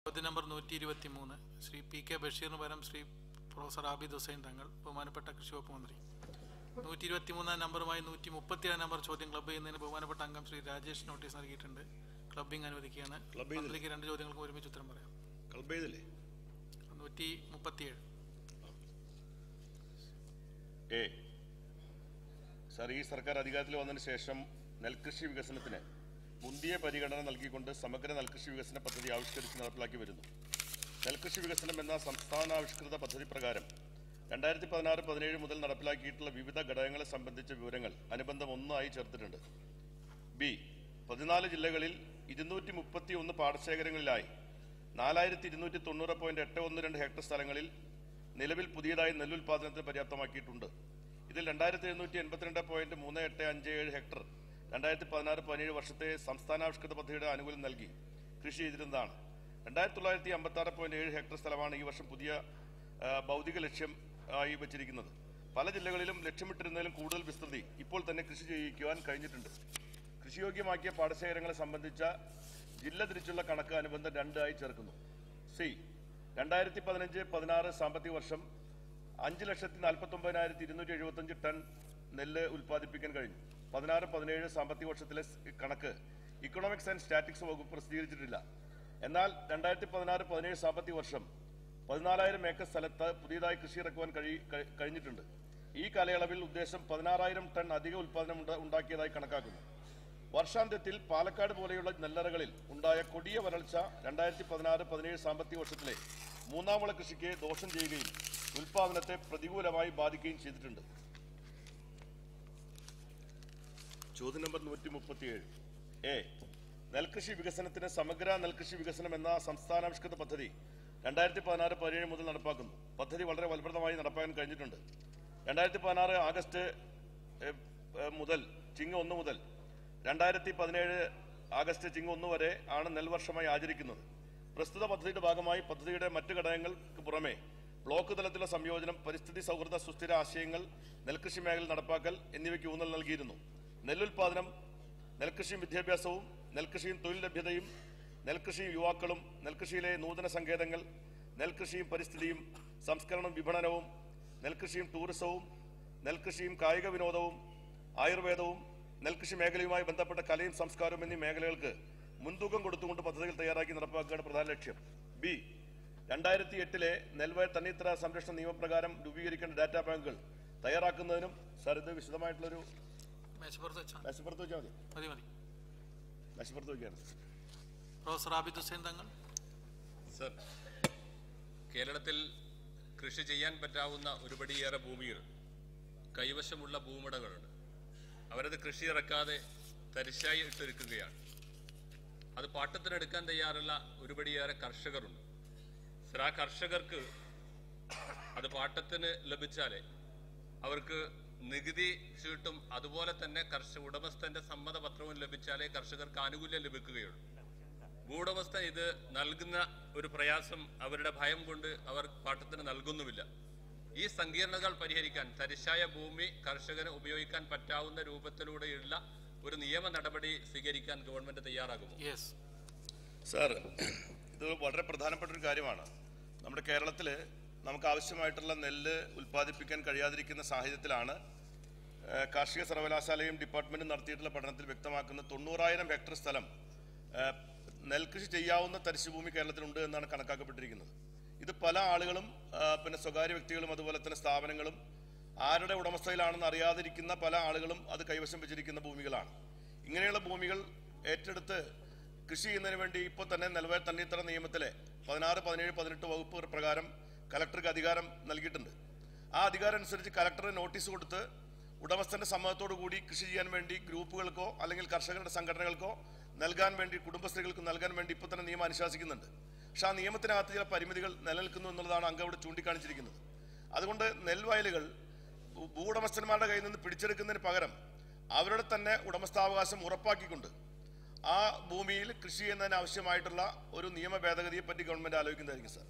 ചോദ്യം നമ്പർ നൂറ്റി ഇരുപത്തി മൂന്ന് ശ്രീ പി കെ ബഷീറിന് പകരം ശ്രീ പ്രൊഫസർ ആബിദ് ഹുസൈൻ തങ്ങൾ ബഹുമാനപ്പെട്ട കൃഷി വകുപ്പ് മന്ത്രി നൂറ്റി ഇരുപത്തി മൂന്നാം നമ്പറുമായി നൂറ്റി മുപ്പത്തിയേഴ് നമ്പർ ചോദ്യം ക്ലബ് ചെയ്യുന്നതിന് ബഹുമാനപ്പെട്ട അംഗം ശ്രീ രാജേഷ് നോട്ടീസ് നൽകിയിട്ടുണ്ട് ക്ലബിംഗ് അനുവദിക്കുകയാണ് ക്ലബ് ചെയ്തില്ലേ? മന്ത്രിക്ക് രണ്ട് ചോദ്യങ്ങൾക്കും ഒരുമിച്ച് ഉത്തരം പറയാം ക്ലബ് ചെയ്തില്ലേ നൂറ്റി മുപ്പത്തിയേഴ് എ സാർ ഈ സർക്കാർ അധികാരത്തിൽ വന്നതിന് ശേഷം നെൽകൃഷി വികസനത്തിന് മുന്തിയ പരിഗണന നൽകിക്കൊണ്ട് സമഗ്ര നെൽകൃഷി വികസന പദ്ധതി ആവിഷ്കരിച്ച് നടപ്പിലാക്കി വരുന്നു നെൽകൃഷി വികസനം എന്ന സംസ്ഥാനാവിഷ്കൃത പദ്ധതി പ്രകാരം രണ്ടായിരത്തി പതിനാറ് പതിനേഴ് മുതൽ നടപ്പിലാക്കിയിട്ടുള്ള വിവിധ ഘടകങ്ങളെ സംബന്ധിച്ച വിവരങ്ങൾ അനുബന്ധം ഒന്നായി ചേർത്തിട്ടുണ്ട് ബി പതിനാല് ജില്ലകളിൽ ഇരുന്നൂറ്റി മുപ്പത്തി ഒന്ന് പാടശേഖരങ്ങളിലായി നാലായിരത്തി ഇരുന്നൂറ്റി തൊണ്ണൂറ് പോയിന്റ് എട്ട് ഒന്ന് രണ്ട് ഹെക്ടർ സ്ഥലങ്ങളിൽ നിലവിൽ പുതിയതായി നെല്ലുൽപാദനത്തിന് പര്യാപ്തമാക്കിയിട്ടുണ്ട് ഇതിൽ രണ്ടായിരത്തി എഴുന്നൂറ്റി എൺപത്തിരണ്ട് പോയിന്റ് മൂന്ന് എട്ട് അഞ്ച് ഏഴ് ഹെക്ടർ രണ്ടായിരത്തി പതിനാറ് പതിനേഴ് വർഷത്തെ സംസ്ഥാനാവിഷ്കൃത പദ്ധതിയുടെ ആനുകൂല്യം നൽകി കൃഷി ചെയ്തിരുന്നതാണ് രണ്ടായിരത്തി തൊള്ളായിരത്തി അമ്പത്തി ആറ് പോയിന്റ് ഏഴ് ഹെക്ടർ സ്ഥലമാണ് ഈ വർഷം പുതിയ ആ, ഭൗതിക ലക്ഷ്യം ആയി വെച്ചിരിക്കുന്നത് പല ജില്ലകളിലും ലക്ഷ്യമിട്ടിരുന്നതിലും കൂടുതൽ വിസ്തൃതി ഇപ്പോൾ തന്നെ കൃഷി ചെയ്യിക്കുവാൻ കഴിഞ്ഞിട്ടുണ്ട് കൃഷിയോഗ്യമാക്കിയ പാടശേഖരങ്ങളെ സംബന്ധിച്ച ജില്ല തിരിച്ചുള്ള കണക്ക് അനുബന്ധം രണ്ടായി ചേർക്കുന്നു സി രണ്ടായിരത്തി പതിനഞ്ച് പതിനാറ് സാമ്പത്തിക വർഷം അഞ്ച് ലക്ഷത്തി നാൽപ്പത്തി ഒമ്പതിനായിരത്തി ഇരുന്നൂറ്റി എഴുപത്തഞ്ച് ടൺ നെല്ല് ഉൽപ്പാദിപ്പിക്കാൻ കഴിഞ്ഞു പതിനാറ് പതിനേഴ് സാമ്പത്തിക വർഷത്തിലെ സ് കണക്ക് ഇക്കണോമിക്സ് ആൻഡ് സ്റ്റാറ്റിക്സ് വകുപ്പ് പ്രസിദ്ധീകരിച്ചിട്ടില്ല എന്നാൽ രണ്ടായിരത്തി പതിനാറ് പതിനേഴ് സാമ്പത്തിക വർഷം പതിനാലായിരം ഏക്കർ സ്ഥലത്ത് പുതിയതായി കൃഷി ഇറക്കുവാൻ കഴി കഴി- കഴിഞ്ഞിട്ടുണ്ട് ഈ കാലയളവിൽ ഉദ്ദേശം പതിനാറായിരം ടൺ അധിക ഉൽപ്പാദനം ഉണ്ട- ഉണ്ടാക്കിയതായി കണക്കാക്കുന്നു വർഷാന്ത്യത്തിൽ പാലക്കാട് പോലെയുള്ള നെല്ലറകളിൽ ഉണ്ടായ കൊടിയ വരൾച്ച രണ്ടായിരത്തി പതിനാറ് പതിനേഴ് സാമ്പത്തിക വർഷത്തിലെ മൂന്നാം വിള കൃഷിക്ക് ദോഷം ചെയ്യുകയും ഉൽപാദനത്തെ പ്രതികൂലമായി ബാധിക്കുകയും ചെയ്തിട്ടുണ്ട് ചോദ്യം നമ്പർ നൂറ്റി മുപ്പത്തിയേഴ് എ നെൽകൃഷി വികസനത്തിന് സമഗ്ര നെൽകൃഷി വികസനം എന്ന സംസ്ഥാനാവിഷ്കൃത പദ്ധതി രണ്ടായിരത്തി പതിനാറ് പതിനേഴ് മുതൽ നടപ്പാക്കുന്നു പദ്ധതി വളരെ ഫലപ്രദമായി നടപ്പാക്കാൻ കഴിഞ്ഞിട്ടുണ്ട് രണ്ടായിരത്തി പതിനാറ് ആഗസ്റ്റ് എ, എ, മുതൽ ചിങ്ങ ഒന്ന് മുതൽ രണ്ടായിരത്തി പതിനേഴ് ആഗസ്റ്റ് ചിങ്ങ ഒന്ന് വരെ ആണ് നെൽവർഷമായി ആചരിക്കുന്നത് പ്രസ്തുത പദ്ധതിയുടെ ഭാഗമായി പദ്ധതിയുടെ മറ്റ് ഘടകങ്ങൾക്ക് പുറമെ ബ്ലോക്ക് തലത്തിലുള്ള സംയോജനം പരിസ്ഥിതി സൗഹൃദ സുസ്ഥിര ആശയങ്ങൾ നെൽകൃഷി മേഖല നടപ്പാക്കൽ എന്നിവയ്ക്ക് ഊന്നൽ നൽകിയിരുന്നു നെല്ലുൽപാദനം നെൽകൃഷിയും വിദ്യാഭ്യാസവും നെൽകൃഷിയും തൊഴിൽ ലഭ്യതയും നെൽകൃഷിയും യുവാക്കളും നെൽകൃഷിയിലെ നൂതന സങ്കേതങ്ങൾ നെൽകൃഷിയും പരിസ്ഥിതിയും സംസ്കരണവും വിപണനവും നെൽകൃഷിയും ടൂറിസവും നെൽകൃഷിയും കായിക വിനോദവും ആയുർവേദവും നെൽകൃഷി മേഖലയുമായി ബന്ധപ്പെട്ട കലയും സംസ്കാരവും എന്നീ മേഖലകൾക്ക് മുൻതൂക്കം കൊടുത്തുകൊണ്ട് പദ്ധതികൾ തയ്യാറാക്കി നടപ്പാക്കുകയാണ് പ്രധാന ലക്ഷ്യം ബി രണ്ടായിരത്തി എട്ടിലെ നെൽവയർ തണ്ണീത്തറ സംരക്ഷണ നിയമപ്രകാരം രൂപീകരിക്കേണ്ട ഡാറ്റാ ബാങ്കുകൾ തയ്യാറാക്കുന്നതിനും സാർ ഇത് വിശദമായിട്ടുള്ളൊരു മേശപ്പുറത്ത് വെച്ചാൽ മേശപ്പുറത്ത് വെച്ചാൽ മതി മതി മതി മേശപ്പുറത്ത് വയ്ക്കാണ് പ്രൊഫസർ ആബിദ് ഹുസൈൻ തങ്ങൾ സർ കേരളത്തിൽ കൃഷി ചെയ്യാൻ പറ്റാവുന്ന ഒരുപടിയേറെ ഭൂമികൾ കൈവശമുള്ള ഭൂമുടകളുണ്ട് അവരത് കൃഷി ഇറക്കാതെ തരിശായി ഇട്ടിരിക്കുകയാണ് അത് പാട്ടത്തിനെടുക്കാൻ തയ്യാറുള്ള ഒരുപടിയേറെ കർഷകരുണ്ട് സർ ആ കർഷകർക്ക് അത് പാട്ടത്തിന് ലഭിച്ചാലേ അവർക്ക് നികുതി ചീട്ടും അതുപോലെ തന്നെ കർഷക ഉടമസ്ഥന്റെ സമ്മതപത്രവും ലഭിച്ചാലേ കർഷകർക്ക് ആനുകൂല്യം ലഭിക്കുകയുള്ളൂ ഭൂവുടമസ്ഥ ഇത് നൽകുന്ന ഒരു പ്രയാസം അവരുടെ ഭയം കൊണ്ട് അവർ പാട്ടത്തിന് നൽകുന്നുമില്ല ഈ സങ്കീർണതകൾ പരിഹരിക്കാൻ തരിശായ ഭൂമി കർഷകന് ഉപയോഗിക്കാൻ പറ്റാവുന്ന രൂപത്തിലൂടെയുള്ള ഒരു നിയമ നടപടി സ്വീകരിക്കാൻ ഗവൺമെന്റ് തയ്യാറാകുമോ യെസ് സാർ ഇത് വളരെ പ്രധാനപ്പെട്ട ഒരു കാര്യമാണ് നമ്മുടെ കേരളത്തിൽ നമുക്ക് ആവശ്യമായിട്ടുള്ള നെല്ല് ഉൽപ്പാദിപ്പിക്കാൻ കഴിയാതിരിക്കുന്ന സാഹചര്യത്തിലാണ് ഏഹ്, കാർഷിക സർവകലാശാലയും ഡിപ്പാർട്ട്മെന്റും നടത്തിയിട്ടുള്ള പഠനത്തിൽ വ്യക്തമാക്കുന്ന തൊണ്ണൂറായിരം ഹെക്ടർ സ്ഥലം ഏഹ്, നെൽകൃഷി ചെയ്യാവുന്ന തരിശുഭൂമി കേരളത്തിലുണ്ട് എന്നാണ് കണക്കാക്കപ്പെട്ടിരിക്കുന്നത് ഇത് പല ആളുകളും ആ, പിന്നെ സ്വകാര്യ വ്യക്തികളും അതുപോലെ തന്നെ സ്ഥാപനങ്ങളും ആരുടെ ഉടമസ്ഥയിലാണെന്ന് അറിയാതിരിക്കുന്ന പല ആളുകളും അത് കൈവശം വെച്ചിരിക്കുന്ന ഭൂമികളാണ് ഇങ്ങനെയുള്ള ഭൂമികൾ ഏറ്റെടുത്ത് കൃഷി ചെയ്യുന്നതിന് വേണ്ടി ഇപ്പോൾ തന്നെ നെൽവയർ തണ്ണീത്തറ നിയമത്തിലെ പതിനാറ് പതിനേഴ് പതിനെട്ട് വകുപ്പ് പ്രകാരം കലക്ടർക്ക് അധികാരം നൽകിയിട്ടുണ്ട് ആ അധികാരം അനുസരിച്ച് കലക്ടർ നോട്ടീസ് കൊടുത്ത് ഉടമസ്ഥന്റെ സമ്മതത്തോടു കൂടി കൃഷി ചെയ്യാൻ വേണ്ടി ഗ്രൂപ്പുകൾക്കോ അല്ലെങ്കിൽ കർഷകരുടെ സംഘടനകൾക്കോ നൽകാൻ വേണ്ടി കുടുംബശ്രീകൾക്ക് നൽകാൻ വേണ്ടി ഇപ്പോൾ തന്നെ നിയമം അനുശാസിക്കുന്നുണ്ട് പക്ഷെ ആ നിയമത്തിനകത്ത് ചില പരിമിതികൾ നിലനിൽക്കുന്നു എന്നുള്ളതാണ് അംഗം ഇവിടെ ചൂണ്ടിക്കാണിച്ചിരിക്കുന്നത് അതുകൊണ്ട് നെൽവയലുകൾ ഭൂ- ഭൂവുടമസ്ഥന്മാരുടെ കയ്യിൽ നിന്ന് പിടിച്ചെടുക്കുന്നതിന് പകരം അവരുടെ തന്നെ ഉടമസ്ഥാവകാശം ഉറപ്പാക്കിക്കൊണ്ട് ആ ഭൂമിയിൽ കൃഷി ചെയ്യുന്നതിന് ആവശ്യമായിട്ടുള്ള ഒരു നിയമ ഭേദഗതിയെ പറ്റി ഗവൺമെന്റ് ആലോചിക്കുന്നതായിരിക്കും സാർ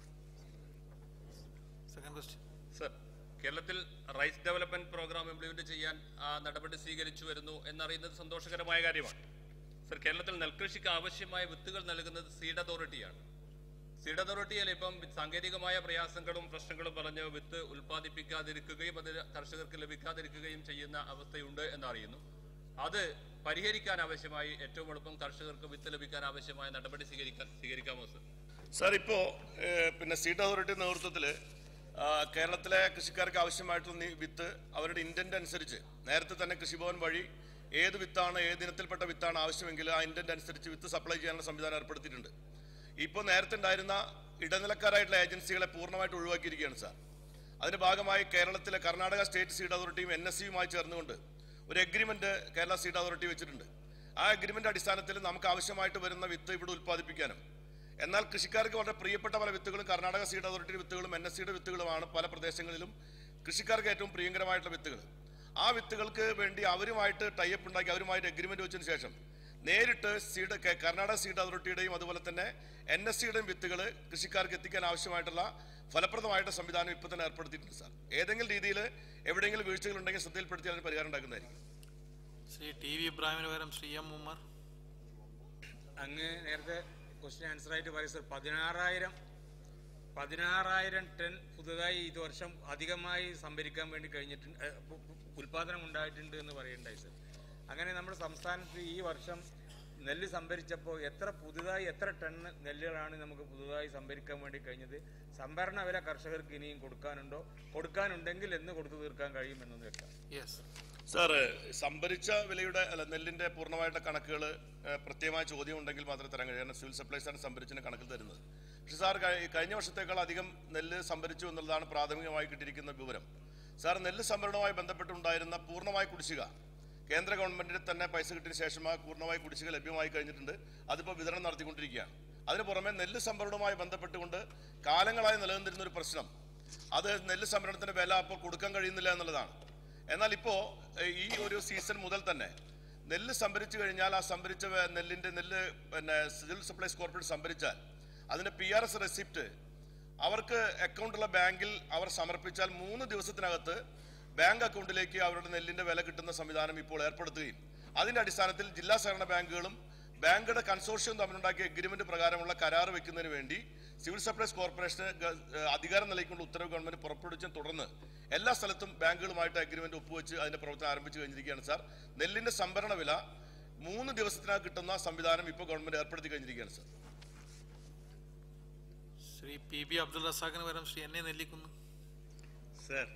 സെക്കൻഡ് ക്വസ്റ്റ്യൻ സർ കേരളത്തിൽ റൈസ് ഡെവലപ്മെന്റ് പ്രോഗ്രാം ഇംപ്ലിമെന്റ് ചെയ്യാൻ ആ നടപടി സ്വീകരിച്ചു വരുന്നു എന്നറിയുന്നത് സന്തോഷകരമായ കാര്യമാണ് സർ കേരളത്തിൽ നെൽകൃഷിക്ക് ആവശ്യമായ വിത്തുകൾ നൽകുന്നത് സീഡ് അതോറിറ്റിയാണ് സീഡ് അതോറിറ്റിയിൽ ഇപ്പം സാങ്കേതികമായ പ്രയാസങ്ങളും പ്രശ്നങ്ങളും പറഞ്ഞ് വിത്ത് ഉൽപ്പാദിപ്പിക്കാതിരിക്കുകയും അത് കർഷകർക്ക് ലഭിക്കാതിരിക്കുകയും ചെയ്യുന്ന അവസ്ഥയുണ്ട് എന്നറിയുന്നു അത് പരിഹരിക്കാൻ ആവശ്യമായി ഏറ്റവും എളുപ്പം കർഷകർക്ക് വിത്ത് ലഭിക്കാൻ ആവശ്യമായ നടപടി സ്വീകരിക്കാൻ സ്വീകരിക്കാമോ സർ സാർ ഇപ്പോൾ പിന്നെ സീഡ് അതോറിറ്റി നേതൃത്വത്തിൽ കേരളത്തിലെ കൃഷിക്കാർക്ക് ആവശ്യമായിട്ടുള്ള നീ- വിത്ത് അവരുടെ ഇൻറ്റന്റ് അനുസരിച്ച് നേരത്തെ തന്നെ കൃഷിഭവൻ വഴി ഏത് വിത്താണ് ഏത് ഇനത്തിൽപ്പെട്ട വിത്താണ് ആവശ്യമെങ്കിൽ ആ ഇൻറ്റന്റ് അനുസരിച്ച് വിത്ത് സപ്ലൈ ചെയ്യാനുള്ള സംവിധാനം ഏർപ്പെടുത്തിയിട്ടുണ്ട് ഇപ്പോൾ നേരത്തെ ഉണ്ടായിരുന്ന ഇടനിലക്കാരായിട്ടുള്ള ഏജൻസികളെ പൂർണ്ണമായിട്ട് ഒഴിവാക്കിയിരിക്കുകയാണ് സാർ അതിന്റെ ഭാഗമായി കേരളത്തിലെ കർണാടക സ്റ്റേറ്റ് സീഡ് അതോറിറ്റിയും എൻ എസ് സിയുമായി ചേർന്നുകൊണ്ട് ഒരു എഗ്രിമെന്റ് കേരള സീഡ് അതോറിറ്റി വെച്ചിട്ടുണ്ട് ആ എഗ്രിമെന്റ് അടിസ്ഥാനത്തിൽ നമുക്ക് ആവശ്യമായിട്ട് വരുന്ന വിത്ത് ഇവിടെ ഉൽപ്പാദിപ്പിക്കാനും എന്നാൽ കൃഷിക്കാർക്ക് വളരെ പ്രിയപ്പെട്ട പല വിത്തുകളും കർണാടക സീഡ് അതോറിറ്റി വിത്തുകളും എൻ എസ് സിയുടെ വിത്തുകളുമാണ് പല പ്രദേശങ്ങളിലും കൃഷിക്കാർക്ക് ഏറ്റവും പ്രിയങ്കരമായിട്ടുള്ള വിത്തുകൾ ആ വിത്തുകൾക്ക് വേണ്ടി അവരുമായിട്ട് ടൈപ്പ് ഉണ്ടാക്കി അവരുമായിട്ട് എഗ്രിമെന്റ് വെച്ചതിന് ശേഷം നേരിട്ട് സീഡ് കെ- കർണാടക സീഡ് അതോറിറ്റിയുടെയും അതുപോലെ തന്നെ എൻ എസ് സിയുടെയും വിത്തുകൾ കൃഷിക്കാർക്ക് എത്തിക്കാൻ ആവശ്യമായിട്ടുള്ള ഫലപ്രദമായിട്ട് സംവിധാനം ഇപ്പോൾ തന്നെ ഏർപ്പെടുത്തിയിട്ടുണ്ട് സാർ ഏതെങ്കിലും രീതിയിൽ എവിടെയെങ്കിലും വീഴ്ചകൾ ഉണ്ടെങ്കിൽ ശ്രദ്ധയിൽപ്പെടുത്തി അതിന് പരിഹാരം ഉണ്ടാക്കുന്നതായിരിക്കും ശ്രീ ടി വി ഇബ്രാഹിമിന് പകരം ശ്രീ എം ഉമ്മർ അങ്ങ് നേരത്തെ ക്വസ്റ്റ്യൻ ആൻസർ ആയിട്ട് പറയും സർ പതിനാറായിരം പതിനാറായിരം ടൺ പുതുതായി ഇത് വർഷം അധികമായി സംഭരിക്കാൻ വേണ്ടി കഴിഞ്ഞിട്ടുണ്ട് ഏ, പു- പു- ഉൽപാദനം ഉണ്ടായിട്ടുണ്ട് എന്ന് പറയുണ്ടായി സർ അങ്ങനെ നമ്മുടെ സംസ്ഥാനത്ത് ഈ വർഷം നെല്ല് സംഭരിച്ചപ്പോൾ എത്ര പുതുതായി എത്ര ടൺ നെല്ലുകളാണ് നമുക്ക് പുതുതായി സംഭരിക്കാൻ വേണ്ടി കഴിഞ്ഞത് സംഭരണ വില കർഷകർക്ക് ഇനിയും കൊടുക്കാനുണ്ടോ കൊടുക്കാനുണ്ടെങ്കിൽ എന്ന് കൊടുത്തു തീർക്കാൻ കഴിയുമെന്നൊന്ന് വെക്കാം യെസ് സാറ് സംഭരിച്ച വിലയുടെ അല്ല നെല്ലിന്റെ പൂർണ്ണമായിട്ട് കണക്കുകൾ പ്രത്യേകമായ ചോദ്യം ഉണ്ടെങ്കിൽ മാത്രമേ തരാൻ കഴിയൂ കാരണം സിവിൽ സപ്ലൈസാണ് സംഭരിച്ചിന് കണക്കിൽ തരുന്നത് പക്ഷേ സാർ കഴി- കഴിഞ്ഞ വർഷത്തേക്കാൾ അധികം നെല്ല് സംഭരിച്ചു എന്നുള്ളതാണ് പ്രാഥമികമായി കിട്ടിയിരിക്കുന്ന വിവരം സാർ നെല്ല് സംഭരണവുമായി ബന്ധപ്പെട്ടുണ്ടായിരുന്ന പൂർണ്ണമായ കുടിശ്ശിക കേന്ദ്ര ഗവൺമെന്റിന് തന്നെ പൈസ കിട്ടിയ ശേഷം ആ പൂർണ്ണമായ കുടിശ്ശിക ലഭ്യമായി കഴിഞ്ഞിട്ടുണ്ട് അതിപ്പോൾ വിതരണം നടത്തിക്കൊണ്ടിരിക്കുകയാണ് അതിന് പുറമെ നെല്ല് സംഭരണവുമായി ബന്ധപ്പെട്ടുകൊണ്ട് കാലങ്ങളായി നിലനിന്നിരുന്ന ഒരു പ്രശ്നം അത് നെല്ല് സംഭരണത്തിന്റെ വില അപ്പോൾ കൊടുക്കാൻ കഴിയുന്നില്ല എന്നുള്ളതാണ് എന്നാൽ ഇപ്പോ ഏഹ്, ഈ ഒരു സീസൺ മുതൽ തന്നെ നെല്ല് സംഭരിച്ചു കഴിഞ്ഞാൽ ആ സംഭരിച്ച വേ- നെല്ലിന്റെ നെല്ല് പിന്നെ സിവിൽ സപ്ലൈസ് കോർപ്പറേറ്റ് സംഭരിച്ചാൽ അതിന്റെ പി ആർ എസ് റെസിപ്റ്റ് അവർക്ക് അക്കൗണ്ടുള്ള ബാങ്കിൽ അവർ സമർപ്പിച്ചാൽ മൂന്ന് ദിവസത്തിനകത്ത് ബാങ്ക് അക്കൗണ്ടിലേക്ക് അവരുടെ നെല്ലിന്റെ വില കിട്ടുന്ന സംവിധാനം ഇപ്പോൾ ഏർപ്പെടുത്തുകയും അതിന്റെ അടിസ്ഥാനത്തിൽ ജില്ലാ സഹകരണ ബാങ്കുകളും ബാങ്കുകളുടെ കൺസോർഷ്യം തമ്മിലുണ്ടാക്കിയ എഗ്രിമെന്റ് പ്രകാരമുള്ള കരാർ വെക്കുന്നതിന് വേണ്ടി സിവിൽ സപ്ലൈസ് കോർപ്പറേഷന് ഗ- ഏഹ് അധികാരം നൽകിക്കൊണ്ട് ഉത്തരവ് ഗവൺമെന്റ് പുറപ്പെടുവിച്ചതിനെ തുടർന്ന് എല്ലാ സ്ഥലത്തും ബാങ്കുകളുമായിട്ട് അഗ്രിമെന്റ് ഒപ്പുവെച്ച് അതിന്റെ പ്രവർത്തനം ആരംഭിച്ചു കഴിഞ്ഞിരിക്കുകയാണ് സാർ നെല്ലിന്റെ സംഭരണ വില മൂന്ന് ദിവസത്തിനകം കിട്ടുന്ന സംവിധാനം ഇപ്പോൾ ഗവൺമെന്റ് ഏർപ്പെടുത്തി കഴിഞ്ഞിരിക്കുകയാണ് sir Sri P B Abdul റസാഖിന് പകരം Sri N A Nellikkunnu sir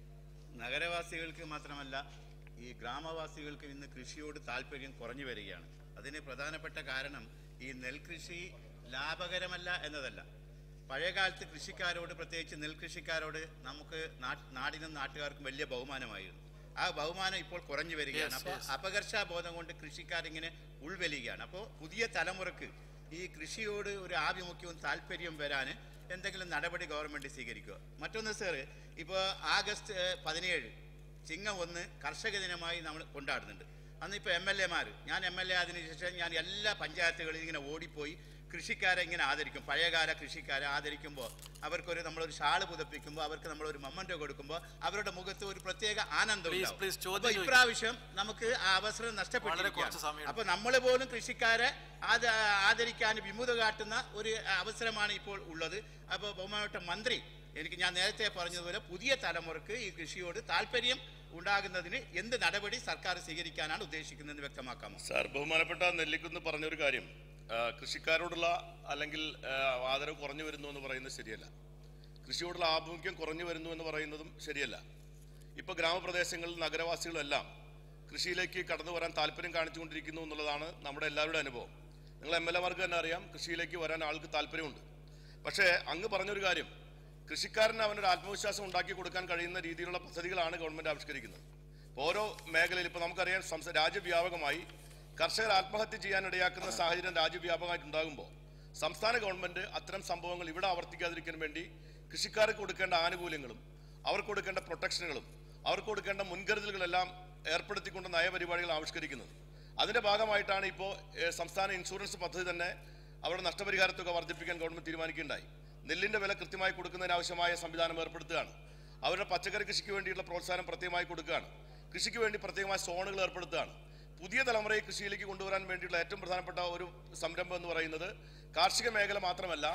നഗരവാസികൾക്ക് മാത്രമല്ല ഈ ഗ്രാമവാസികൾക്ക് ഇന്ന് കൃഷിയോട് താല്പര്യം കുറഞ്ഞു വരികയാണ് അതിന് പ്രധാനപ്പെട്ട കാരണം ഈ നെൽകൃഷി ലാഭകരമല്ല എന്നതല്ല പഴയകാലത്ത് കൃഷിക്കാരോട് പ്രത്യേകിച്ച് നെൽകൃഷിക്കാരോട് നമുക്ക് നാ- നാടിനും നാട്ടുകാർക്കും വലിയ ബഹുമാനമായിരുന്നു ആ ബഹുമാനം ഇപ്പോൾ കുറഞ്ഞു വരികയാണ് Yes, അപ്പോൾ yes. അപകർഷാബോധം കൊണ്ട് കൃഷിക്കാരിങ്ങനെ ഉൾവലിയുകയാണ് അപ്പോൾ പുതിയ തലമുറക്ക് ഈ കൃഷിയോട് ഒരു ആഭിമുഖ്യവും താല്പര്യവും വരാൻ എന്തെങ്കിലും നടപടി ഗവൺമെന്റ് സ്വീകരിക്കുക മറ്റൊന്ന് സാറ് ഇപ്പോൾ ആഗസ്റ്റ് ഏഹ്, പതിനേഴ് ചിങ്ങം ഒന്ന് കർഷക ദിനമായി നമ്മൾ കൊണ്ടാടുന്നുണ്ട് അന്ന് ഇപ്പോൾ എം എൽ എമാർ ഞാൻ എം എൽ എ ആയതിനു ശേഷം ഞാൻ എല്ലാ പഞ്ചായത്തുകളിലും ഇങ്ങനെ ഓടിപ്പോയി കൃഷിക്കാരെ ഇങ്ങനെ ആദരിക്കും പഴയകാല കൃഷിക്കാരെ ആദരിക്കുമ്പോൾ അവർക്കൊരു നമ്മളൊരു ഷാള് പുതപ്പിക്കുമ്പോൾ അവർക്ക് നമ്മളൊരു മമ്മൻ്റോ കൊടുക്കുമ്പോൾ അവരുടെ മുഖത്ത് ഒരു പ്രത്യേക ആനന്ദം Please, ഉണ്ടാവും. please, ചോദ്യം അപ്പോൾ ചോദിക്കൂ. ഇപ്രാവശ്യം നമുക്ക് ആ അവസരം കുറച്ച് നഷ്ടപ്പെട്ടിരിക്കുകയാണ് സമയമുണ്ട്. അപ്പൊ നമ്മൾ പോലും കൃഷിക്കാരെ ആദ ആദരിക്കാൻ വിമുഖത കാട്ടുന്ന ഒരു അവസരമാണ് ഇപ്പോൾ ഉള്ളത് അപ്പോൾ ബഹുമാനപ്പെട്ട മന്ത്രി എനിക്ക് ഞാൻ നേരത്തെ പറഞ്ഞതുപോലെ പുതിയ തലമുറക്ക് ഈ കൃഷിയോട് താല്പര്യം ഉണ്ടാകുന്നതിന് എന്ത് നടപടി സർക്കാർ സ്വീകരിക്കാനാണ് ഉദ്ദേശിക്കുന്നതെന്ന് വ്യക്തമാക്കാമോ സാർ ബഹുമാനപ്പെട്ട നെല്ലിക്കുന്ന് പറഞ്ഞൊരു കാര്യം ആ, കൃഷിക്കാരോടുള്ള അല്ലെങ്കിൽ ആ, ആദരവ് കുറഞ്ഞു വരുന്നു എന്ന് പറയുന്നത് ശരിയല്ല കൃഷിയോടുള്ള ആഭിമുഖ്യം കുറഞ്ഞു വരുന്നു എന്ന് പറയുന്നതും ശരിയല്ല ഇപ്പൊ ഗ്രാമപ്രദേശങ്ങളിൽ നഗരവാസികളും എല്ലാം കൃഷിയിലേക്ക് കടന്നു വരാൻ താല്പര്യം കാണിച്ചുകൊണ്ടിരിക്കുന്നു എന്നുള്ളതാണ് നമ്മുടെ എല്ലാവരുടെ അനുഭവം നിങ്ങൾ എം എൽ എമാർക്ക് തന്നെ അറിയാം കൃഷിയിലേക്ക് വരാൻ ആൾക്ക് താല്പര്യമുണ്ട് പക്ഷേ അങ്ങ് പറഞ്ഞൊരു കാര്യം കൃഷിക്കാരന് അവനൊരു ആത്മവിശ്വാസം ഉണ്ടാക്കി കൊടുക്കാൻ കഴിയുന്ന രീതിയിലുള്ള പദ്ധതികളാണ് ഗവൺമെന്റ് ആവിഷ്കരിക്കുന്നത് ഇപ്പൊ ഓരോ മേഖലയിൽ ഇപ്പൊ നമുക്കറിയാം സംസ്ഥ രാജ്യവ്യാപകമായി കർഷകർ ആത്മഹത്യ ചെയ്യാൻ ഇടയാക്കുന്ന സാഹചര്യം രാജ്യവ്യാപകമായിട്ട് ഉണ്ടാകുമ്പോൾ സംസ്ഥാന ഗവൺമെന്റ് അത്തരം സംഭവങ്ങൾ ഇവിടെ ആവർത്തിക്കാതിരിക്കാൻ വേണ്ടി കൃഷിക്കാർക്ക് കൊടുക്കേണ്ട ആനുകൂല്യങ്ങളും അവർക്ക് കൊടുക്കേണ്ട പ്രൊട്ടക്ഷനുകളും അവർക്ക് കൊടുക്കേണ്ട മുൻകരുതലുകളെല്ലാം ഏർപ്പെടുത്തിക്കൊണ്ട് നയപരിപാടികൾ ആവിഷ്കരിക്കുന്നത് അതിന്റെ ഭാഗമായിട്ടാണ് ഇപ്പോൾ സംസ്ഥാന ഇൻഷുറൻസ് പദ്ധതി തന്നെ അവരുടെ നഷ്ടപരിഹാര തുക വർദ്ധിപ്പിക്കാൻ ഗവൺമെന്റ് തീരുമാനിക്കുകയുണ്ടായി നെല്ലിന്റെ വില കൃത്യമായി കൊടുക്കുന്നതിന് ആവശ്യമായ സംവിധാനം ഏർപ്പെടുത്തുകയാണ് അവരുടെ പച്ചക്കറി കൃഷിക്ക് വേണ്ടിയുള്ള പ്രോത്സാഹനം പ്രത്യേകമായി കൊടുക്കുകയാണ് കൃഷിക്ക് വേണ്ടി പ്രത്യേകമായ സോണുകൾ ഏർപ്പെടുത്തുകയാണ് പുതിയ തലമുറയെ കൃഷിയിലേക്ക് കൊണ്ടുവരാൻ വേണ്ടിയുള്ള ഏറ്റവും പ്രധാനപ്പെട്ട ഒരു സംരംഭം എന്ന് പറയുന്നത് കാർഷിക മേഖല മാത്രമല്ല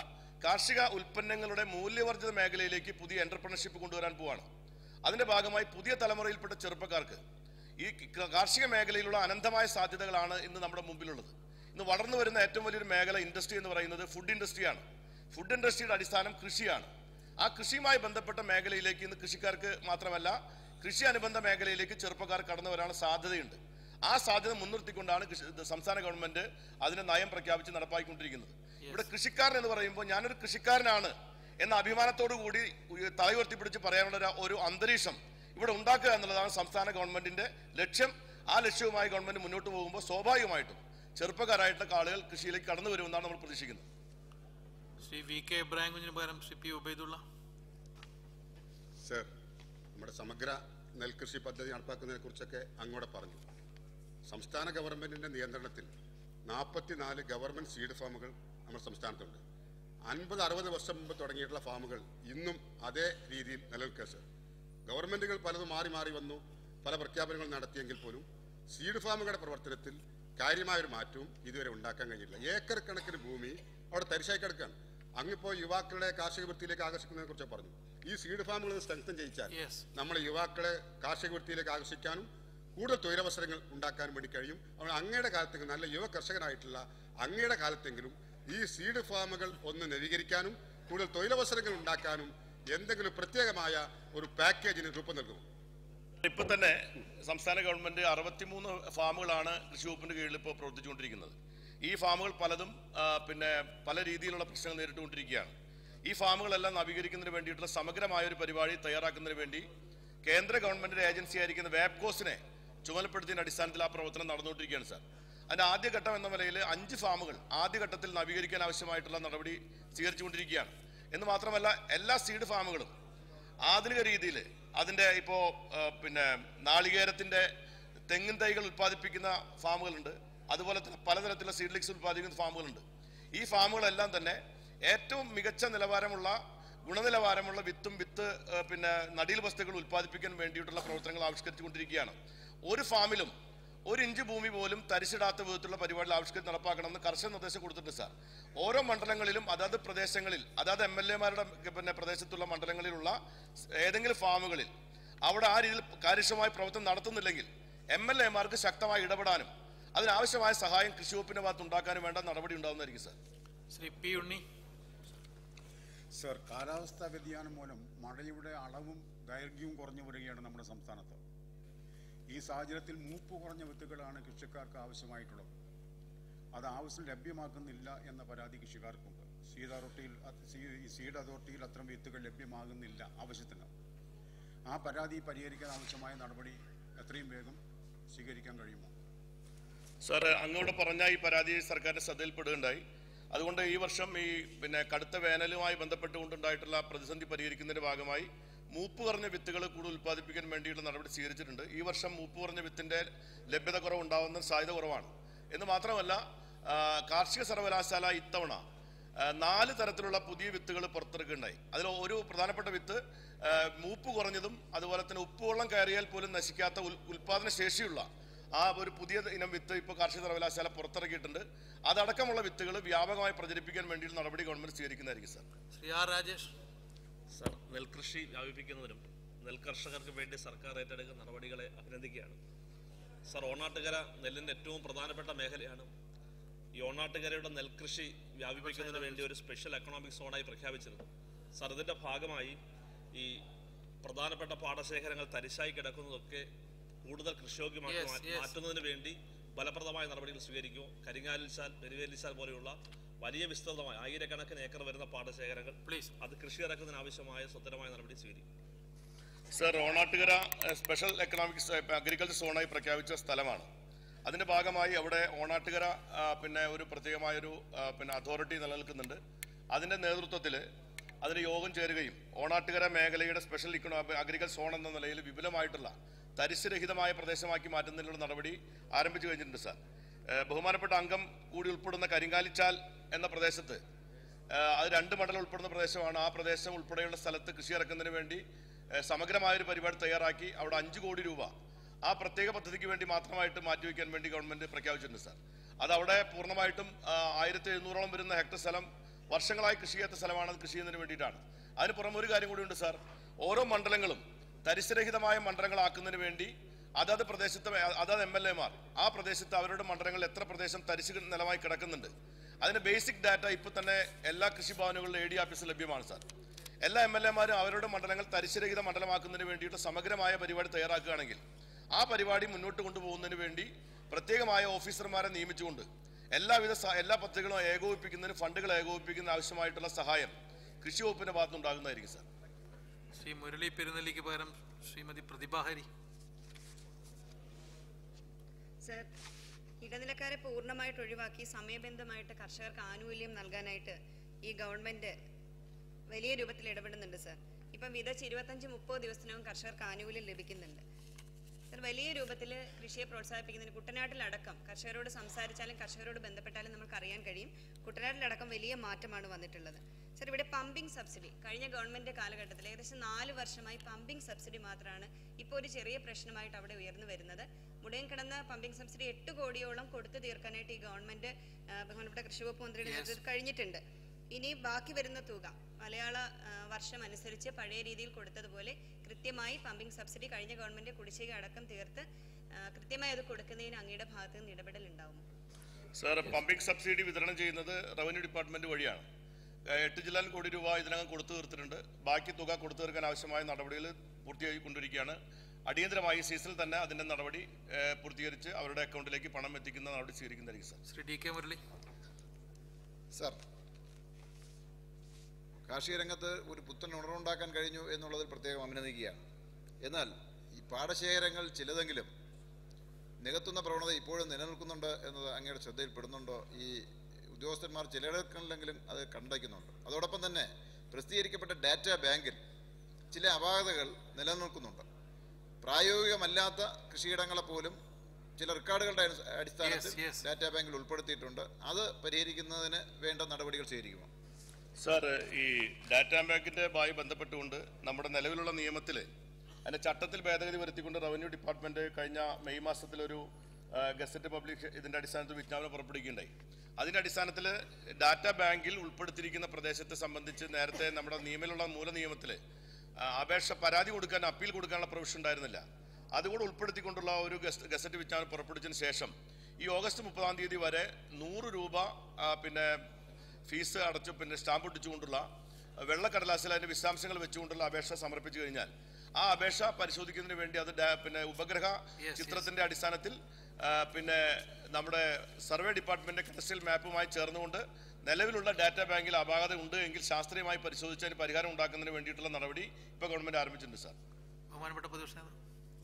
കാർഷിക ഉൽപ്പന്നങ്ങളുടെ മൂല്യവർദ്ധിത മേഖലയിലേക്ക് പുതിയ എന്റർപ്രണർഷിപ്പ് കൊണ്ടുവരാൻ പോവാണ് അതിന്റെ ഭാഗമായി പുതിയ തലമുറയിൽപ്പെട്ട ചെറുപ്പക്കാർക്ക് ഈ ക- കാർഷിക മേഖലയിലുള്ള അനന്തമായ സാധ്യതകളാണ് ഇന്ന് നമ്മുടെ മുമ്പിലുള്ളത് ഇന്ന് വളർന്നു വരുന്ന ഏറ്റവും വലിയൊരു മേഖല ഇൻഡസ്ട്രി എന്ന് പറയുന്നത് ഫുഡ് ഇൻഡസ്ട്രിയാണ് ഫുഡ് ഇൻഡസ്ട്രിയുടെ അടിസ്ഥാനം കൃഷിയാണ് ആ കൃഷിയുമായി ബന്ധപ്പെട്ട മേഖലയിലേക്ക് ഇന്ന് കൃഷിക്കാർക്ക് മാത്രമല്ല കൃഷി അനുബന്ധ മേഖലയിലേക്ക് ചെറുപ്പക്കാർ കടന്നു വരാനുള്ള സാധ്യതയുണ്ട് ആ സാധ്യത മുൻനിർത്തിക്കൊണ്ടാണ് കൃഷി- ഇത് സംസ്ഥാന ഗവൺമെന്റ് അതിന് നയം പ്രഖ്യാപിച്ച് നടപ്പാക്കിക്കൊണ്ടിരിക്കുന്നത് ഇവിടെ കൃഷിക്കാരൻ എന്ന് പറയുമ്പോൾ ഞാനൊരു കൃഷിക്കാരനാണ് എന്ന അഭിമാനത്തോടു കൂടി ഉയ- തലയുയർത്തിപ്പിടിച്ച് പറയാനുള്ള ഒരു- ഒരു അന്തരീക്ഷം ഇവിടെ ഉണ്ടാക്കുക എന്നുള്ളതാണ് സംസ്ഥാന ഗവൺമെന്റിന്റെ ലക്ഷ്യം ആ ലക്ഷ്യവുമായി ഗവൺമെന്റ് മുന്നോട്ട് പോകുമ്പോൾ സ്വാഭാവികമായിട്ടും ചെറുപ്പക്കാരായിട്ടുള്ള ആളുകൾ കൃഷിയിലേക്ക് കടന്നു വരുമെന്നാണ് നമ്മൾ പ്രതീക്ഷിക്കുന്നത് ശ്രീ വി കെ ഇബ്രാഹിം കുഞ്ഞിന് പകരം ശ്രീ പി ഉബൈദുള്ള സർ നമ്മുടെ സമഗ്ര നെൽകൃഷി പദ്ധതി നടപ്പാക്കുന്നതിനെ കുറിച്ചൊക്കെ അങ്ങോട്ട് പറഞ്ഞു സംസ്ഥാന ഗവൺമെന്റിന്റെ നിയന്ത്രണത്തിൽ നാൽപ്പത്തിനാല് ഗവൺമെന്റ് സീഡ് ഫാമുകൾ നമ്മുടെ സംസ്ഥാനത്തുണ്ട് അൻപത് അറുപത് വർഷം മുമ്പ് തുടങ്ങിയിട്ടുള്ള ഫാമുകൾ ഇന്നും അതേ രീതിയിൽ നിലനിൽക്കുക സർ ഗവൺമെന്റുകൾ പലതും മാറി മാറി വന്നു പല പ്രഖ്യാപനങ്ങൾ നടത്തിയെങ്കിൽ പോലും സീഡ് ഫാമുകളുടെ പ്രവർത്തനത്തിൽ കാര്യമായൊരു മാറ്റവും ഇതുവരെ ഉണ്ടാക്കാൻ കഴിഞ്ഞിട്ടില്ല ഏക്കർ കണക്കിന് ഭൂമി അവിടെ തരിശായി കിടക്കുകയാണ് അങ്ങിപ്പോൾ യുവാക്കളുടെ കാർഷിക വൃത്തിയിലേക്ക് ആകർഷിക്കുന്നതിനെ കുറിച്ച് പറഞ്ഞു ഈ സീഡ് ഫാമുകൾ സ്ട്രെങ്തൻ ചെയ്യിച്ചാൽ Yes. നമ്മുടെ യുവാക്കളെ കാർഷിക വൃത്തിയിലേക്ക് ആകർഷിക്കാനും കൂടുതൽ തൊഴിലവസരങ്ങൾ ഉണ്ടാക്കാനും വേണ്ടി കഴിയും അതുകൊണ്ട് അങ്ങയുടെ കാലത്തെങ്കിലും നല്ല യുവ കർഷകനായിട്ടുള്ള അങ്ങയുടെ കാലത്തെങ്കിലും ഈ സീഡ് ഫാമുകൾ ഒന്ന് നവീകരിക്കാനും കൂടുതൽ തൊഴിലവസരങ്ങൾ ഉണ്ടാക്കാനും എന്തെങ്കിലും പ്രത്യേകമായ ഒരു പാക്കേജിന് രൂപം നൽകും ഇപ്പൊ തന്നെ സംസ്ഥാന ഗവൺമെന്റ് അറുപത്തിമൂന്ന് ഫാമുകളാണ് കൃഷി വകുപ്പിന്റെ കീഴിൽ ഇപ്പോൾ പ്രവർത്തിച്ചുകൊണ്ടിരിക്കുന്നത് ഈ ഫാമുകൾ പലതും ആ, പിന്നെ പല രീതിയിലുള്ള പ്രശ്നങ്ങൾ നേരിട്ടുകൊണ്ടിരിക്കുകയാണ് ഈ ഫാമുകളെല്ലാം നവീകരിക്കുന്നതിന് വേണ്ടിയിട്ടുള്ള സമഗ്രമായ ഒരു പരിപാടി തയ്യാറാക്കുന്നതിന് വേണ്ടി കേന്ദ്ര ഗവൺമെന്റിന്റെ ഏജൻസി ആയിരിക്കുന്ന വേബ്കോസിനെ ചുമതലപ്പെടുത്തിയതിന്റെ അടിസ്ഥാനത്തിൽ ആ പ്രവർത്തനം നടന്നുകൊണ്ടിരിക്കുകയാണ് സാർ അതിന്റെ ആദ്യഘട്ടം എന്ന നിലയിൽ അഞ്ച് ഫാമുകൾ ആദ്യഘട്ടത്തിൽ നവീകരിക്കാൻ ആവശ്യമായിട്ടുള്ള നടപടി സ്വീകരിച്ചുകൊണ്ടിരിക്കുകയാണ് എന്ന് മാത്രമല്ല എല്ലാ സീഡ് ഫാമുകളും ആധുനിക രീതിയിൽ അതിൻ്റെ ഇപ്പോൾ പിന്നെ നാളികേരത്തിൻ്റെ തെങ്ങിൻ തൈകൾ ഉൽപ്പാദിപ്പിക്കുന്ന ഫാമുകളുണ്ട് അതുപോലെ തന്നെ പലതരത്തിലുള്ള സീഡ്ലിക്സ് ഉൽപ്പാദിപ്പിക്കുന്ന ഫാമുകളുണ്ട് ഈ ഫാമുകളെല്ലാം തന്നെ ഏറ്റവും മികച്ച നിലവാരമുള്ള ഗുണനിലവാരമുള്ള വിത്തും വിത്ത് ആ, പിന്നെ നടീൽ വസ്തുക്കൾ ഉൽപ്പാദിപ്പിക്കാൻ വേണ്ടിയിട്ടുള്ള പ്രവർത്തനങ്ങൾ ആവിഷ്കരിച്ചുകൊണ്ടിരിക്കുകയാണ് ഒരു ഫാമിലും ഒരു ഇഞ്ച് ഭൂമി പോലും തരിശിടാത്ത വിധത്തിലുള്ള പരിപാടികൾ ആവിഷ്കരിച്ച് നടപ്പാക്കണമെന്ന് കർശന നിർദ്ദേശം കൊടുത്തിട്ടുണ്ട് സാർ ഓരോ മണ്ഡലങ്ങളിലും അതാത് പ്രദേശങ്ങളിൽ അതാത് എം എൽ എമാരുടെ പിന്നെ പ്രദേശത്തുള്ള മണ്ഡലങ്ങളിലുള്ള ഏതെങ്കിലും ഫാമുകളിൽ അവിടെ ആ രീതിയിൽ കാര്യക്ഷമമായി പ്രവർത്തനം നടത്തുന്നില്ലെങ്കിൽ എം എൽ എമാർക്ക് ശക്തമായി ഇടപെടാനും അതിനാവശ്യമായ സഹായം കൃഷി വകുപ്പിന്റെ ഭാഗത്ത് ഉണ്ടാക്കാനും വേണ്ട നടപടി ഉണ്ടാവുന്നതായിരിക്കും sir Sri P Unni sir കാലാവസ്ഥാ വ്യതിയാനം മൂലം മഴയുടെ അളവും ദൈർഘ്യവും കുറഞ്ഞു വരികയാണ് നമ്മുടെ സംസ്ഥാനത്ത് ഈ സാഹചര്യത്തിൽ മൂപ്പ് കുറഞ്ഞ വിത്തുകളാണ് കൃഷിക്കാർക്ക് ആവശ്യമായിട്ടുള്ളത് അത് ആവശ്യം ലഭ്യമാക്കുന്നില്ല എന്ന പരാതി കൃഷിക്കാർക്കുണ്ട് സീഡ് അതോറിറ്റിയിൽ ഈ സീഡ് അതോറിറ്റിയിൽ അത്തരം വിത്തുകൾ ലഭ്യമാകുന്നില്ല ആവശ്യത്തിന് ആ പരാതി പരിഹരിക്കാൻ ആവശ്യമായ നടപടി എത്രയും വേഗം സ്വീകരിക്കാൻ കഴിയുമോ സാർ അങ്ങോട്ട് പറഞ്ഞ ഈ പരാതി സർക്കാരിന്റെ ശ്രദ്ധയിൽപ്പെടുകയുണ്ടായി അതുകൊണ്ട് ഈ വർഷം ഈ പിന്നെ കടുത്ത വേനലുമായി ബന്ധപ്പെട്ടുകൊണ്ടുണ്ടായിട്ടുള്ള പ്രതിസന്ധി പരിഹരിക്കുന്നതിന്റെ ഭാഗമായി മൂപ്പ് കുറഞ്ഞ വിത്തുകൾ കൂടുതൽ ഉൽപ്പാദിപ്പിക്കാൻ വേണ്ടിയുള്ള നടപടി സ്വീകരിച്ചിട്ടുണ്ട് ഈ വർഷം മൂപ്പ് കുറഞ്ഞ വിത്തിന്റെ ലഭ്യത കുറവുണ്ടാവുന്ന സാധ്യത കുറവാണ് എന്ന് മാത്രമല്ല ആ, കാർഷിക സർവകലാശാല ഇത്തവണ ആ, നാല് തരത്തിലുള്ള പുതിയ വിത്തുകൾ പുറത്തിറക്കുകയുണ്ടായി അതിൽ ഒരു പ്രധാനപ്പെട്ട വിത്ത് ആ, മൂപ്പ് കുറഞ്ഞതും അതുപോലെ തന്നെ ഉപ്പുവെള്ളം കയറിയാൽ പോലും നശിക്കാത്ത ഉൽ- ഉൽപാദന ശേഷിയുള്ള ആ ഒരു പുതിയ ഇനം വിത്ത് ഇപ്പോൾ കാർഷിക സർവകലാശാല പുറത്തിറക്കിയിട്ടുണ്ട് അതടക്കമുള്ള വിത്തുകൾ വ്യാപകമായി പ്രചരിപ്പിക്കാൻ വേണ്ടിയുള്ള നടപടി ഗവൺമെന്റ് സ്വീകരിക്കുന്നതായിരിക്കും sir Sri R Rajesh sir നെൽകൃഷി വ്യാപിപ്പിക്കുന്നതിനും നെൽകർഷകർക്ക് വേണ്ടി സർക്കാർ ഏറ്റെടുക്കുന്ന നടപടികളെ അഭിനന്ദിക്കുകയാണ് സർ ഓണാട്ടുകര നെല്ലിൻ്റെ ഏറ്റവും പ്രധാനപ്പെട്ട മേഖലയാണ് ഈ ഓണാട്ടുകരയുടെ നെൽകൃഷി വ്യാപിപ്പിക്കുന്നതിന് വേണ്ടി ഒരു സ്പെഷ്യൽ എക്കണോമിക് സോണായി പ്രഖ്യാപിച്ചിരുന്നു സർ ഇതിൻ്റെ ഭാഗമായി ഈ പ്രധാനപ്പെട്ട പാടശേഖരങ്ങൾ തരിശായി കിടക്കുന്നതൊക്കെ കൂടുതൽ കൃഷിയോഗ്യമാക്കി Yes, മാ- yes. മാറ്റുന്നതിന് വേണ്ടി ഫലപ്രദമായ നടപടികൾ സ്വീകരിക്കുമോ കരിങ്ങാലിച്ചാൽ പെരുവേലിച്ചാൽ പോലെയുള്ള വലിയ വിസ്തൃതമായ ആയിരക്കണക്കിന് ഏക്കർ വരുന്ന പാടശേഖരങ്ങൾ പ്ലീസ് അത് കൃഷി ഇറക്കുന്നതിന് ആവശ്യമായ സുന്ദരമായ നടപടി സ്വീകരിക്കും sir Onattukara uh, special economic സ- അഗ്രികൾച്ചർ സോണായി പ്രഖ്യാപിച്ച സ്ഥലമാണ് അതിന്റെ ഭാഗമായി അവിടെ ഓണാട്ടുകര ആ, പിന്നെ ഒരു പ്രത്യേകമായൊരു ആ, പിന്നെ അതോറിറ്റി നിലനിൽക്കുന്നുണ്ട് അതിന്റെ നേതൃത്വത്തിൽ അതിന് യോഗം ചേരുകയും ഓണാട്ടുകര മേഖലയുടെ സ്പെഷ്യൽ ഇക്കണോ അഗ്രികൾച്ചർ സോൺ എന്ന നിലയിൽ വിപുലമായിട്ടുള്ള തരിശുരഹിതമായ പ്രദേശമാക്കി മാറ്റുന്നതിനുള്ള നടപടി ആരംഭിച്ചു കഴിഞ്ഞിട്ടുണ്ട് സാർ ഏഹ്, ബഹുമാനപ്പെട്ട അംഗം കൂടി ഉൾപ്പെടുന്ന കരിങ്കാലിച്ചാൽ എന്ന പ്രദേശത്ത് ഏഹ് അത് രണ്ട് മണ്ഡലം ഉൾപ്പെടുന്ന പ്രദേശമാണ് ആ പ്രദേശം ഉൾപ്പെടെയുള്ള സ്ഥലത്ത് കൃഷി ഇറക്കുന്നതിന് വേണ്ടി ഏഹ് സമഗ്രമായൊരു പരിപാടി തയ്യാറാക്കി അവിടെ അഞ്ച് കോടി രൂപ ആ പ്രത്യേക പദ്ധതിക്ക് വേണ്ടി മാത്രമായിട്ട് മാറ്റിവെക്കാൻ വേണ്ടി ഗവൺമെന്റ് പ്രഖ്യാപിച്ചിട്ടുണ്ട് സാർ അത് അവിടെ പൂർണ്ണമായിട്ടും ആയിരത്തി എഴുന്നൂറോളം വരുന്ന ഹെക്ടർ സ്ഥലം വർഷങ്ങളായി കൃഷി ചെയ്യാത്ത സ്ഥലമാണ് അത് കൃഷി ചെയ്യുന്നതിന് വേണ്ടിയിട്ടാണ് അതിന് പുറമെ ഒരു കാര്യം കൂടിയുണ്ട് സാർ ഓരോ മണ്ഡലങ്ങളും തരിശുരഹിതമായ മണ്ഡലങ്ങളാക്കുന്നതിന് വേണ്ടി അതത് പ്രദേശത്തെ അതത് എം എൽ എമാർ ആ പ്രദേശത്ത് അവരുടെ മണ്ഡലങ്ങളിൽ എത്ര പ്രദേശം തരിശു നിലമായി കിടക്കുന്നുണ്ട് അതിന് ബേസിക് ഡാറ്റ ഇപ്പോൾ തന്നെ എല്ലാ കൃഷിഭവനുകളിലും എ ഡി ഓഫീസിൽ ലഭ്യമാണ് സാർ എല്ലാ എം എൽ എമാരും അവരുടെ മണ്ഡലങ്ങൾ തരിശുരഹിത മണ്ഡലമാക്കുന്നതിന് വേണ്ടിയിട്ട് സമഗ്രമായ പരിപാടി തയ്യാറാക്കുകയാണെങ്കിൽ ആ പരിപാടി മുന്നോട്ട് കൊണ്ടുപോകുന്നതിന് വേണ്ടി പ്രത്യേകമായ ഓഫീസർമാരെ നിയമിച്ചുകൊണ്ട് എല്ലാവിധ സ- എല്ലാ പദ്ധതികളും ഏകോപിപ്പിക്കുന്നതിന് ഫണ്ടുകൾ ഏകോപിപ്പിക്കുന്ന ആവശ്യമായിട്ടുള്ള സഹായം കൃഷി വകുപ്പിന്റെ ഭാഗത്തുനിന്നുണ്ടാകുന്നതായിരിക്കും സാർ ശ്രീ മുരളി പെരുന്നെല്ലിക്ക് പകരം ശ്രീമതി പ്രതിഭാഹരി സർ ഇടനിലക്കാരെ പൂർണ്ണമായിട്ട് ഒഴിവാക്കി സമയബന്ധമായിട്ട് കർഷകർക്ക് ആനുകൂല്യം നൽകാനായിട്ട് ഈ ഗവൺമെന്റ് വലിയ രൂപത്തിൽ ഇടപെടുന്നുണ്ട് സർ ഇപ്പം വിതച്ച് ഇരുപത്തഞ്ച് മുപ്പത് ദിവസത്തിനകം കർഷകർക്ക് ആനുകൂല്യം ലഭിക്കുന്നുണ്ട് സർ വലിയ രൂപത്തിൽ കൃഷിയെ പ്രോത്സാഹിപ്പിക്കുന്നതിന് കുട്ടനാട്ടിലടക്കം കർഷകരോട് സംസാരിച്ചാലും കർഷകരോട് ബന്ധപ്പെട്ടാലും നമുക്ക് അറിയാൻ കഴിയും കുട്ടനാട്ടിലടക്കം വലിയ മാറ്റമാണ് വന്നിട്ടുള്ളത് സർ ഇവിടെ പമ്പിംഗ് സബ്സിഡി കഴിഞ്ഞ ഗവൺമെന്റ് കാലഘട്ടത്തിൽ ഏകദേശം നാല് വർഷമായി പമ്പിംഗ് സബ്സിഡി മാത്രമാണ് ഇപ്പോൾ ഒരു ചെറിയ പ്രശ്നമായിട്ട് അവിടെ ഉയർന്നു വരുന്നത് മുടയം കിടന്ന പമ്പിംഗ് സബ്സിഡി എട്ട് കോടിയോളം കൊടുത്തു തീർക്കാനായിട്ട് ഈ ഗവൺമെന്റ് ആ, ബഹുമാനപ്പെട്ട കൃഷി വകുപ്പ് മന്ത്രിയുടെ നേതൃത്വത്തിൽ കഴിഞ്ഞിട്ടുണ്ട് ഇനി ബാക്കി വരുന്ന തുക മലയാള ആ, വർഷം അനുസരിച്ച് പഴയ രീതിയിൽ കൊടുത്തതുപോലെ കൃത്യമായി പമ്പിംഗ് സബ്സിഡി കഴിഞ്ഞ ഗവൺമെന്റ് കുടിശ്ശിക അടക്കം തീർത്ത് ആ, കൃത്യമായി അത് കൊടുക്കുന്നതിന് അങ്ങയുടെ ഭാഗത്ത് നിന്ന് ഇടപെടൽ ഉണ്ടാവുമോ സാർ പമ്പിംഗ് സബ്സിഡി വിതരണം ചെയ്യുന്നത് റവന്യൂ ഡിപ്പാർട്ട്മെന്റ് വഴിയാണ് ഏഹ് എട്ട് ജില്ലാൽ കോടി രൂപ ഇതിനകം കൊടുത്തു തീർത്തിട്ടുണ്ട് ബാക്കി തുക കൊടുത്തു തീർക്കാൻ ആവശ്യമായ നടപടികൾ പൂർത്തിയായി കൊണ്ടിരിക്കുകയാണ് അടിയന്തരമായി ഈ സീസണിൽ തന്നെ അതിന്റെ നടപടി ഏഹ് പൂർത്തീകരിച്ച് അവരുടെ അക്കൗണ്ടിലേക്ക് പണം എത്തിക്കുന്ന നടപടി സ്വീകരിക്കുന്നതായിരിക്കും sir Sri D K Murali sir കാർഷിക രംഗത്ത് ഒരു പുത്തൻ ഉണർവുണ്ടാക്കാൻ കഴിഞ്ഞു എന്നുള്ളതിൽ പ്രത്യേകം അഭിനന്ദിക്കുകയാണ് എന്നാൽ ഈ പാടശേഖരങ്ങൾ ചിലതെങ്കിലും നികത്തുന്ന പ്രവണത ഇപ്പോഴും നിലനിൽക്കുന്നുണ്ട് എന്നത് അങ്ങയുടെ ശ്രദ്ധയിൽപ്പെടുന്നുണ്ടോ ഈ ഉദ്യോഗസ്ഥന്മാർ ചിലയിടങ്ങളിലെങ്കിലും അത് കണ്ടയ്ക്കുന്നുണ്ട് അതോടൊപ്പം തന്നെ പ്രസിദ്ധീകരിക്കപ്പെട്ട ഡാറ്റ ബാങ്കിൽ ചില അപാകതകൾ നിലനിൽക്കുന്നുണ്ട് പ്രായോഗികമല്ലാത്ത കൃഷിയിടങ്ങളെ പോലും ചില റെക്കോർഡുകളുടെ അടിസ്ഥ- അടിസ്ഥാനത്തിൽ Yes, yes. ഡാറ്റാ ബാങ്കിൽ ഉൾപ്പെടുത്തിയിട്ടുണ്ട് അത് പരിഹരിക്കുന്നതിന് വേണ്ട നടപടികൾ സ്വീകരിക്കുമോ സാർ ഈ ഡാറ്റാ ബാങ്കിന്റെ ബന്ധപ്പെട്ടുകൊണ്ട് നമ്മുടെ നിലവിലുള്ള നിയമത്തിൽ അതിന്റെ ചട്ടത്തിൽ ഭേദഗതി വരുത്തിക്കൊണ്ട് റവന്യൂ ഡിപ്പാർട്ട്മെന്റ് കഴിഞ്ഞ മെയ് മാസത്തിൽ ഒരു ആ, ഗസറ്റ് പബ്ലിഷ് ഇതിന്റെ അടിസ്ഥാനത്തിൽ വിജ്ഞാപനം പുറപ്പെടുവിക്കുകയുണ്ടായി അതിന്റെ അടിസ്ഥാനത്തിൽ ഡാറ്റാ ബാങ്കിൽ ഉൾപ്പെടുത്തിയിരിക്കുന്ന പ്രദേശത്തെ സംബന്ധിച്ച് നേരത്തെ നമ്മുടെ നിയമത്തിലുള്ള മൂല നിയമത്തിൽ അപേക്ഷ പരാതി കൊടുക്കാൻ അപ്പീൽ കൊടുക്കാനുള്ള പ്രൊവിഷൻ ഉണ്ടായിരുന്നില്ല അതുകൂടെ ഉൾപ്പെടുത്തിക്കൊണ്ടുള്ള ഒരു ഗസ്- ഗസറ്റ് വിജ്ഞാപനം പുറപ്പെടുവിച്ചതിന് ശേഷം ഈ ഓഗസ്റ്റ് മുപ്പതാം തീയതി വരെ നൂറ് രൂപ ആ, പിന്നെ ഫീസ് അടച്ചു പിന്നെ സ്റ്റാമ്പ് ഒട്ടിച്ചുകൊണ്ടുള്ള വെള്ളക്കടലാസിൽ അതിന്റെ വിശദാംശങ്ങൾ വെച്ചുകൊണ്ടുള്ള അപേക്ഷ സമർപ്പിച്ചു കഴിഞ്ഞാൽ ആ അപേക്ഷ പരിശോധിക്കുന്നതിന് വേണ്ടി അത് ഡാ- പിന്നെ ഉപഗ്രഹ yes. ചിത്രത്തിന്റെ അടിസ്ഥാനത്തിൽ ആ, പിന്നെ നമ്മുടെ സർവേ ഡിപ്പാർട്ട്മെന്റ് കടസ്റ്റൽ മാപ്പുമായി ചേർന്നുകൊണ്ട് നിലവിലുള്ള ഡാറ്റാ ബാങ്കിൽ അപാകത ഉണ്ട് എങ്കിൽ ശാസ്ത്രീയമായി പരിശോധിച്ച് അതിന് പരിഹാരം ഉണ്ടാക്കുന്നതിന് വേണ്ടിയിട്ടുള്ള നടപടി ഇപ്പോൾ ഗവൺമെന്റ് ആരംഭിച്ചിട്ടുണ്ട് സാർ ബഹുമാനപ്പെട്ട പ്രതിപക്ഷ നേതാവ്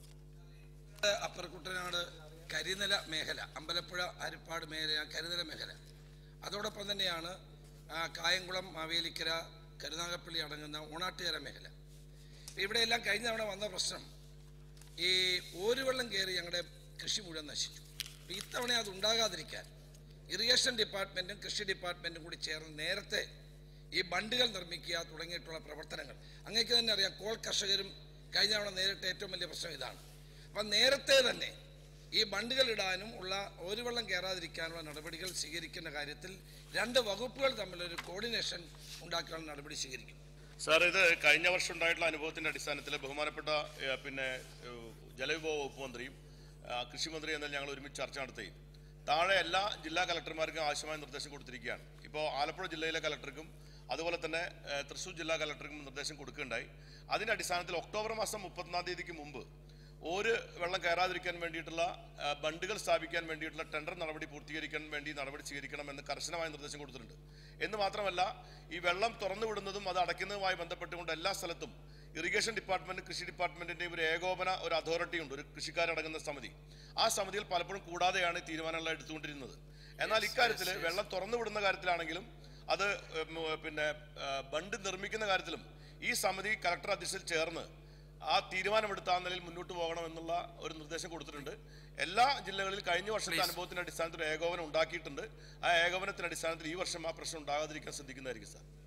അപ്പർ കുട്ടനാട് കരിനില മേഖല അമ്പലപ്പുഴ അരിപ്പാട് മേഖല കരിനില മേഖല അതോടൊപ്പം തന്നെയാണ് ആ, കായംകുളം മാവേലിക്കര കരുനാഗപ്പള്ളി അടങ്ങുന്ന ഓണാട്ടുകര മേഖല ഇപ്പൊ ഇവിടെയെല്ലാം കഴിഞ്ഞ തവണ വന്ന പ്രശ്നം ഈ ഓരുവെള്ളം കയറി ഞങ്ങളുടെ കൃഷി മുഴുവൻ നശിച്ചു അപ്പൊ ഇത്തവണ അത് ഉണ്ടാകാതിരിക്കാൻ ഇറിഗേഷൻ ഡിപ്പാർട്ട്മെന്റും കൃഷി ഡിപ്പാർട്ട്മെന്റും കൂടി ചേർന്ന് നേരത്തെ ഈ ബണ്ടുകൾ നിർമ്മിക്കുക തുടങ്ങിയിട്ടുള്ള പ്രവർത്തനങ്ങൾ അങ്ങേക്ക് തന്നെ അറിയാം കോൾ കർഷകരും കഴിഞ്ഞ തവണ നേരിട്ട ഏറ്റവും വലിയ പ്രശ്നം ഇതാണ് അപ്പം നേരത്തെ തന്നെ ഈ ബണ്ടുകൾ ഇടാനും ഉള്ള ഒരു വെള്ളം കയറാതിരിക്കാനുള്ള നടപടികൾ സ്വീകരിക്കുന്ന കാര്യത്തിൽ രണ്ട് വകുപ്പുകൾ തമ്മിലൊരു കോർഡിനേഷൻ ഉണ്ടാക്കാനുള്ള നടപടി സ്വീകരിക്കും സാർ ഇത് കഴിഞ്ഞ വർഷം ഉണ്ടായിട്ടുള്ള അനുഭവത്തിന്റെ അടിസ്ഥാനത്തിൽ ബഹുമാനപ്പെട്ട ഏഹ്, പിന്നെ ഏഹ്, ജലവിഭവ വകുപ്പ് മന്ത്രിയും ആ, കൃഷിമന്ത്രി എന്നാൽ ഞങ്ങൾ ഒരുമിച്ച് ചർച്ച നടത്തുകയും താഴെ എല്ലാ ജില്ലാ കലക്ടർമാർക്കും ആവശ്യമായ നിർദ്ദേശം കൊടുത്തിരിക്കുകയാണ് ഇപ്പോൾ ആലപ്പുഴ ജില്ലയിലെ കലക്ടർക്കും അതുപോലെ തന്നെ ഏഹ്, തൃശ്ശൂർ ജില്ലാ കലക്ടർക്കും നിർദ്ദേശം കൊടുക്കുകയുണ്ടായി അതിന്റെ അടിസ്ഥാനത്തിൽ ഒക്ടോബർ മാസം മുപ്പത്തൊന്നാം തീയതിക്ക് മുമ്പ് ഒരു വെള്ളം കയറാതിരിക്കാൻ വേണ്ടിയിട്ടുള്ള ആ, ബണ്ടുകൾ സ്ഥാപിക്കാൻ വേണ്ടിയിട്ടുള്ള ടെൻഡർ നടപടി പൂർത്തീകരിക്കാൻ വേണ്ടി നടപടി സ്വീകരിക്കണമെന്ന് കർശനമായ നിർദ്ദേശം കൊടുത്തിട്ടുണ്ട് എന്ന് മാത്രമല്ല ഈ വെള്ളം തുറന്നു വിടുന്നതും അത് അടയ്ക്കുന്നതുമായി ബന്ധപ്പെട്ടുകൊണ്ട് എല്ലാ സ്ഥലത്തും ഇറിഗേഷൻ ഡിപ്പാർട്ട്മെന്റ് കൃഷി ഡിപ്പാർട്ട്മെന്റിന്റെ ഒരു ഏകോപന ഒരു അതോറിറ്റി ഉണ്ട് ഒരു കൃഷിക്കാരടങ്ങുന്ന സമിതി ആ സമിതിയിൽ പലപ്പോഴും കൂടാതെയാണ് ഈ തീരുമാനങ്ങൾ എടുത്തുകൊണ്ടിരുന്നത് എന്നാൽ ഇക്കാര്യത്തിൽ വെള്ളം തുറന്നു വിടുന്ന കാര്യത്തിലാണെങ്കിലും അത് ഉം, പിന്നെ ആ, ബണ്ട് നിർമ്മിക്കുന്ന കാര്യത്തിലും ഈ സമിതി കലക്ടർ അധ്യക്ഷത്തിൽ ചേർന്ന് ആ തീരുമാനമെടുത്ത ആ നിലയിൽ മുന്നോട്ട് പോകണം എന്നുള്ള ഒരു നിർദ്ദേശം കൊടുത്തിട്ടുണ്ട് എല്ലാ ജില്ലകളിൽ കഴിഞ്ഞ വർഷത്തെ അനുഭവത്തിന്റെ അടിസ്ഥാനത്തിൽ ഒരു ഏകോപനം ഉണ്ടാക്കിയിട്ടുണ്ട് ആ ഏകോപനത്തിന്റെ അടിസ്ഥാനത്തിൽ ഈ വർഷം ആ പ്രശ്നം ഉണ്ടാകാതിരിക്കാൻ ശ്രദ്ധിക്കുന്നതായിരിക്കും സാർ